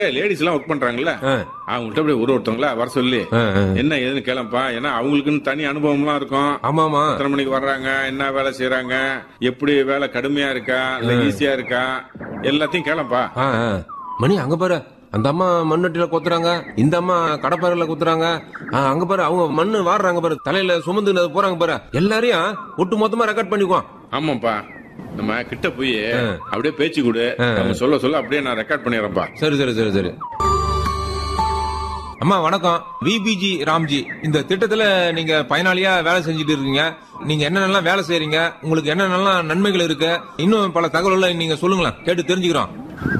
Ladies எல்லாம் work பண்றாங்கல்ல ஆ, அவங்கள்ட்ட அப்படியே ஒரு ஒருத்தவங்கள வர சொல்லி ஆ, ஆ. என்ன ஏதுன்னு கேளப்பா ஏன்னா அவங்களுக்குன்னு தனி அனுபவம்லாம் இருக்கும் ஆமா ஆமா எத்தனை மணிக்கு வர்றாங்க என்ன வேலை செய்யறாங்க எப்படி வேலை கடுமையா இருக்கா இல்ல ஈஸியா இருக்கா எல்லாத்தையும் கேளப்பா ஆ, ஆ. மணி அங்க பாரு அந்த அம்மா மண்ணட்டில கொத்துறாங்க இந்த அம்மா கடப்பாறையில குத்துறாங்க ஆ, அங்க பாரு அவங்க மண்ணு வாடுறாங்க பாரு தலையில சுமந்து போறாங்க பாரு எல்லாரையும் ஒட்டு மொத்தமா ரெக்கார்ட் பண்ணிக்குவோம் ஆமாப்பா நம்ம கிட்ட போய் அப்படியே பேச்சு கொடு நம்ம சொல்ல சொல்ல அப்படியே நான் ரெக்கார்ட் பண்ணிடுறேன்ப்பா சரி சரி சரி சரி அம்மா வணக்கம் விபிஜி ராம்ஜி இந்த திட்டத்துல நீங்க பயனாளியா வேலை செஞ்சுட்டு இருக்கீங்க நீங்க என்னென்னலாம் வேலை செய்றீங்க உங்களுக்கு என்னென்னலாம் நன்மைகள் இருக்கு இன்னும் பல தகவல்களை நீங்க சொல்லுங்களேன் கேட்டு தெரிஞ்சுக்கிறோம்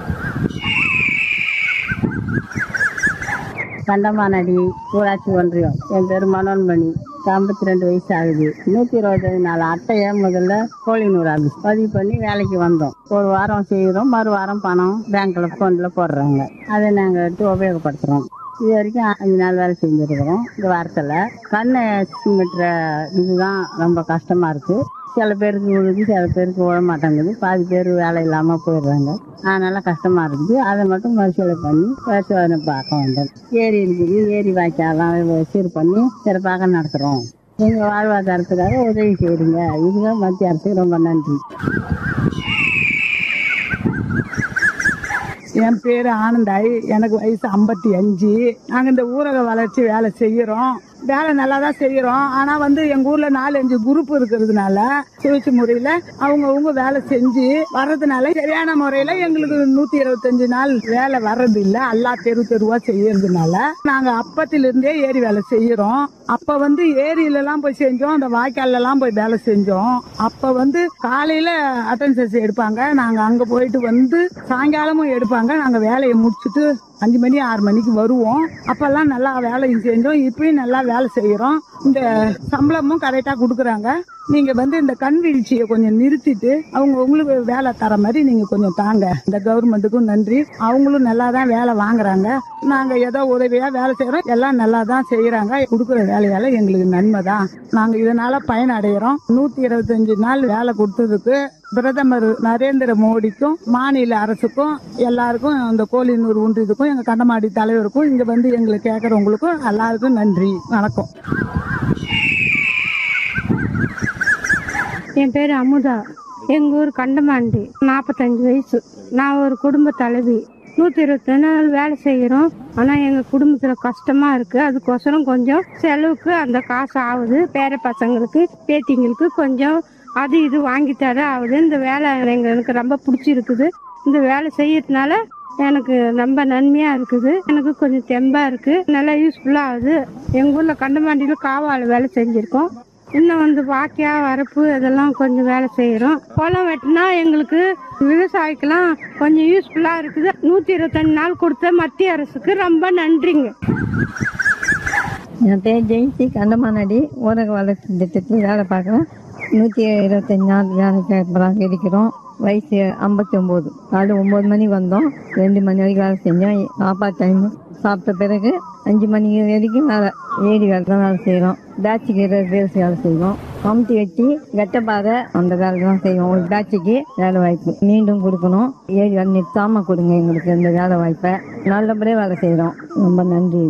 கண்டமானடி ஊராட்சி ஒன்றியம் என் பேர் மனோன்மணி ஐம்பத்தி ரெண்டு வயசு ஆகுது நூத்தி இருபத்தஞ்சு நாலு அட்டையை முதல்ல கோழினூர் ஆபீஸ் பதிவு பண்ணி வேலைக்கு வந்தோம் ஒரு வாரம் செய்கிறோம் மறு வாரம் பணம் பேங்க்ல போன்ல போடுறாங்க அதை நாங்க எடுத்து உபயோகப்படுத்துறோம் இது வரைக்கும் அஞ்சு நாள் வேலை செஞ்சிருக்கிறோம் இந்த வாரத்தில் கண்ணை சிமிட்டுற இதுதான் ரொம்ப கஷ்டமா இருக்கு சில பேருக்கு விழுது சில பேருக்கு விழ மாட்டேங்குது பாதி பேர் வேலை இல்லாம போயிடுறாங்க அதனால கஷ்டமா இருக்குது அதை மட்டும் மறுசீலை பண்ணி பரிசோதனை பார்க்க வந்தோம் ஏரி இருக்குது ஏரி வாய்க்காலாம் சீர் பண்ணி சிறப்பாக நடத்துறோம் எங்க வாழ்வாதாரத்துக்காக உதவி செய்யுங்க இதுங்க மத்திய அரசுக்கு ரொம்ப நன்றி என் பேரு ஆனந்தாய் எனக்கு வயசு ஐம்பத்தி அஞ்சு நாங்க இந்த ஊரக வளர்ச்சி வேலை செய்யறோம் வேலை நல்லா தான் செய்யறோம் ஆனா வந்து எங்க ஊர்ல நாலு அஞ்சு குரூப் இருக்கிறதுனால சுழற்சி முறையில அவங்க அவங்க வேலை செஞ்சு வர்றதுனால சரியான முறையில எங்களுக்கு நூத்தி இருபத்தஞ்சு நாள் வேலை வர்றது இல்ல எல்லா தெரு தெருவா செய்யறதுனால நாங்க அப்பத்தில இருந்தே ஏரி வேலை செய்யறோம் அப்ப வந்து ஏரியில எல்லாம் போய் செஞ்சோம் அந்த வாய்க்கால்ல எல்லாம் போய் வேலை செஞ்சோம் அப்ப வந்து காலையில அட்டன்சன்ஸ் எடுப்பாங்க நாங்க அங்க போயிட்டு வந்து சாயங்காலமும் எடுப்பாங்க நாங்க வேலையை முடிச்சுட்டு அஞ்சு மணி ஆறு மணிக்கு வருவோம் அப்பெல்லாம் நல்லா வேலை செஞ்சோம் இப்பயும் நல்லா வேலை செய்யறோம் இந்த சம்பளமும் கரெக்டா கொடுக்குறாங்க நீங்க வந்து இந்த கண் வீழ்ச்சியை கொஞ்சம் நிறுத்திட்டு அவங்க உங்களுக்கு வேலை தர மாதிரி நீங்க கொஞ்சம் தாங்க இந்த கவர்மெண்ட்டுக்கும் நன்றி அவங்களும் நல்லா தான் வேலை வாங்குறாங்க நாங்க ஏதோ உதவியா வேலை செய்யறோம் எல்லாம் நல்லா தான் செய்யறாங்க கொடுக்குற வேலையால எங்களுக்கு நன்மை தான் நாங்க இதனால பயனடைகிறோம் நூத்தி இருபத்தஞ்சு நாள் வேலை கொடுத்ததுக்கு பிரதமர் நரேந்திர மோடிக்கும் மாநில அரசுக்கும் எல்லாருக்கும் இந்த கோலினூர் ஒன்றியத்துக்கும் எங்க கண்டமாடி தலைவருக்கும் இங்க வந்து எங்களை கேட்கறவங்களுக்கும் எல்லாருக்கும் நன்றி வணக்கம் என் பேர் அமுதா எங்கள் ஊர் கண்டமாண்டி நாற்பத்தஞ்சு வயசு நான் ஒரு குடும்ப தலைவி நூற்றி இருபத்தி நாள் வேலை செய்கிறோம் ஆனால் எங்கள் குடும்பத்தில் கஷ்டமாக இருக்குது அதுக்கோசரம் கொஞ்சம் செலவுக்கு அந்த காசு ஆகுது பேர பசங்களுக்கு பேத்திங்களுக்கு கொஞ்சம் அது இது வாங்கி தர ஆகுது இந்த வேலை எங்க- எனக்கு ரொம்ப பிடிச்சிருக்குது இந்த வேலை செய்யறதுனால எனக்கு ரொம்ப நன்மையாக இருக்குது எனக்கு கொஞ்சம் தெம்பாக இருக்குது நல்லா யூஸ்ஃபுல்லாக ஆகுது எங்கள் ஊரில் கண்டமாண்டியில் காவால் வேலை செஞ்சுருக்கோம் இன்னும் வந்து வாக்கியா வரப்பு இதெல்லாம் கொஞ்சம் வேலை செய்கிறோம் பொலம் வெட்டினா எங்களுக்கு விவசாயிக்கெல்லாம் கொஞ்சம் யூஸ்ஃபுல்லாக இருக்குது நூற்றி இருபத்தஞ்சு நாள் கொடுத்த மத்திய அரசுக்கு ரொம்ப நன்றிங்க என் பேர் ஜெயந்தி கண்டமானடி ஊரக வளர்ச்சி திட்டத்தில் வேலை பார்க்குறேன் நூற்றி இருபத்தஞ்சு நாள் வேலை கேட்பறாங்க இருக்கிறோம் வயசு ஐம்பத்தி ஒம்பது காலையில் ஒம்பது மணிக்கு வந்தோம் ரெண்டு மணி வரைக்கும் வேலை செஞ்சோம் சாப்பாடு டைம் சாப்பிட்ட பிறகு அஞ்சு மணி வரைக்கும் வேலை ஏரி வேலை தான் வேலை செய்கிறோம் பேட்சுக்கு இருபது பேர் வேலை செய்வோம் கமிட்டி வச்சு வெட்டப்பாறை அந்த வேலை தான் செய்வோம் ஒரு பேட்சுக்கு வேலை வாய்ப்பு மீண்டும் கொடுக்கணும் ஏரி வேலை நிறுத்தாமல் கொடுங்க எங்களுக்கு இந்த வேலை வாய்ப்பை நல்லபடியாக வேலை செய்கிறோம் ரொம்ப நன்றி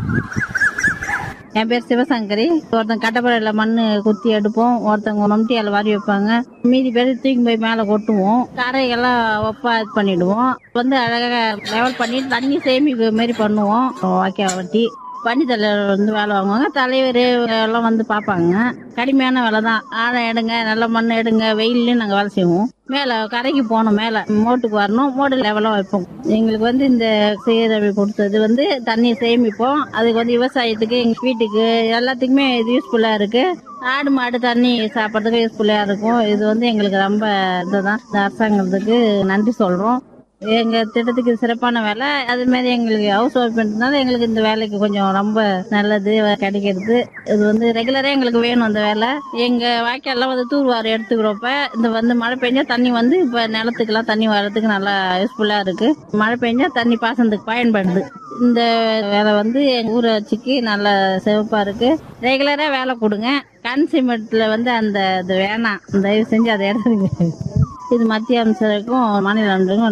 என் பேர் சிவசங்கரி ஒருத்தன் கட்டப்படையில மண்ணு குத்தி எடுப்போம் ஒருத்தவங்க மம்டியால வாரி வைப்பாங்க மீதி பேர் தூக்கி போய் மேல கொட்டுவோம் கரையெல்லாம் ஒப்பா இது பண்ணிடுவோம் வந்து அழகாக லெவல் பண்ணி தண்ணி சேமிப்பு மாரி பண்ணுவோம் வாக்கியா வட்டி பண்ணி தலைவர் வந்து வேலை வாங்குவாங்க தலைவர் எல்லாம் வந்து பார்ப்பாங்க கடுமையான வேலை தான் ஆழம் எடுங்க நல்ல மண் எடுங்க வெயில்லையும் நாங்கள் வேலை செய்வோம் மேலே கரைக்கு போகணும் மேலே மோட்டுக்கு வரணும் மோடு லெவலாக வைப்போம் எங்களுக்கு வந்து இந்த சீரழி கொடுத்தது வந்து தண்ணி சேமிப்போம் அதுக்கு வந்து விவசாயத்துக்கு எங்கள் வீட்டுக்கு எல்லாத்துக்குமே இது யூஸ்ஃபுல்லாக இருக்கு ஆடு மாடு தண்ணி சாப்பிட்றதுக்கு யூஸ்ஃபுல்லாக இருக்கும் இது வந்து எங்களுக்கு ரொம்ப இதுதான் இந்த அரசாங்கத்துக்கு நன்றி சொல்கிறோம் எங்க திட்டத்துக்கு இது சிறப்பான வேலை அது மாதிரி எங்களுக்கு ஹவுஸ் ஒய்ஃப்ன்றதுனால எங்களுக்கு இந்த வேலைக்கு கொஞ்சம் ரொம்ப நல்லது கிடைக்கிறது இது வந்து ரெகுலரா எங்களுக்கு வேணும் அந்த வேலை எங்க வாய்க்கால்லாம் வந்து தூர்வாரி எடுத்துக்கிறப்ப இந்த வந்து மழை பெஞ்சா தண்ணி வந்து இப்ப நிலத்துக்கெல்லாம் தண்ணி வர்றதுக்கு நல்லா யூஸ்ஃபுல்லா இருக்கு மழை பெஞ்சா தண்ணி பாசனத்துக்கு பயன்படுது இந்த வேலை வந்து எங்க ஊராட்சிக்கு நல்ல சிறப்பா இருக்கு ரெகுலரா வேலை கொடுங்க கண் சிமெண்ட்ல வந்து அந்த இது வேணாம் தயவு செஞ்சு அதை எடுத்துருங்க இது மத்திய அமைச்சருக்கும் மாநில அமைச்சருக்கும்